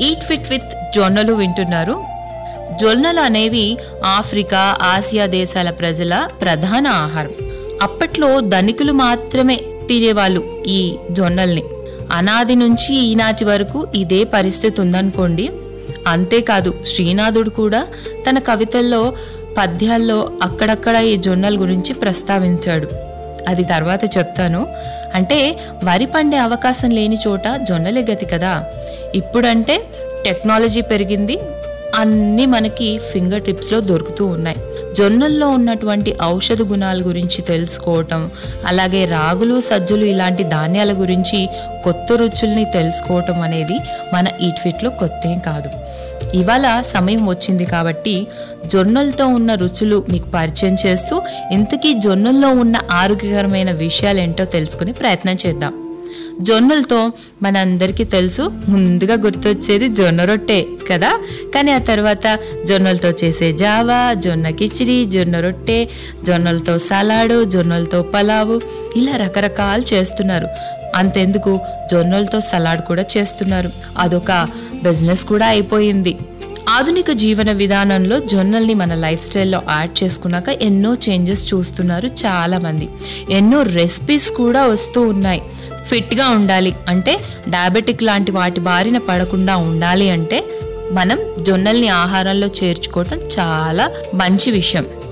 eat fit with జొన్నలు వింటున్నారు జొన్నలు అనేవి ఆఫ్రికా ఆసియా దేశాల ప్రజల ప్రధాన ఆహారం అప్పట్లో ధనికులు మాత్రమే తినేవాళ్ళు ఈ జొన్నల్ని అనాది నుంచి ఈనాటి వరకు ఇదే పరిస్థితి ఉందనుకోండి అంతేకాదు శ్రీనాథుడు కూడా తన కవితల్లో పద్యాల్లో అక్కడక్కడ ఈ జొన్నల గురించి ప్రస్తావించాడు అది తర్వాత చెప్తాను అంటే వరి పండే అవకాశం లేని చోట జొన్నలే గతి కదా ఇప్పుడంటే టెక్నాలజీ పెరిగింది అన్నీ మనకి ఫింగర్ టిప్స్లో దొరుకుతూ ఉన్నాయి జొన్నల్లో ఉన్నటువంటి ఔషధ గుణాల గురించి తెలుసుకోవటం అలాగే రాగులు సజ్జలు ఇలాంటి ధాన్యాల గురించి కొత్త రుచుల్ని తెలుసుకోవటం అనేది మన ఈట్ ఫిట్లో కొత్త ఏం కాదు ఇవాళ సమయం వచ్చింది కాబట్టి జొన్నలతో ఉన్న రుచులు మీకు పరిచయం చేస్తూ ఇంతకీ జొన్నల్లో ఉన్న ఆరోగ్యకరమైన విషయాలు ఏంటో తెలుసుకునే ప్రయత్నం చేద్దాం జొన్నలతో మనందరికీ తెలుసు ముందుగా గుర్తొచ్చేది జొన్న రొట్టె కదా కానీ ఆ తర్వాత జొన్నలతో చేసే జావా జొన్న కిచిడి జొన్న రొట్టె జొన్నలతో సలాడు జొన్నలతో పలావు ఇలా రకరకాలు చేస్తున్నారు అంతెందుకు జొన్నలతో సలాడ్ కూడా చేస్తున్నారు అదొక బిజినెస్ కూడా అయిపోయింది ఆధునిక జీవన విధానంలో జొన్నల్ని మన లైఫ్ స్టైల్లో యాడ్ చేసుకున్నాక ఎన్నో చేంజెస్ చూస్తున్నారు చాలా మంది ఎన్నో రెసిపీస్ కూడా వస్తూ ఉన్నాయి ఫిట్గా ఉండాలి అంటే డయాబెటిక్ లాంటి వాటి బారిన పడకుండా ఉండాలి అంటే మనం జొన్నల్ని ఆహారంలో చేర్చుకోవటం చాలా మంచి విషయం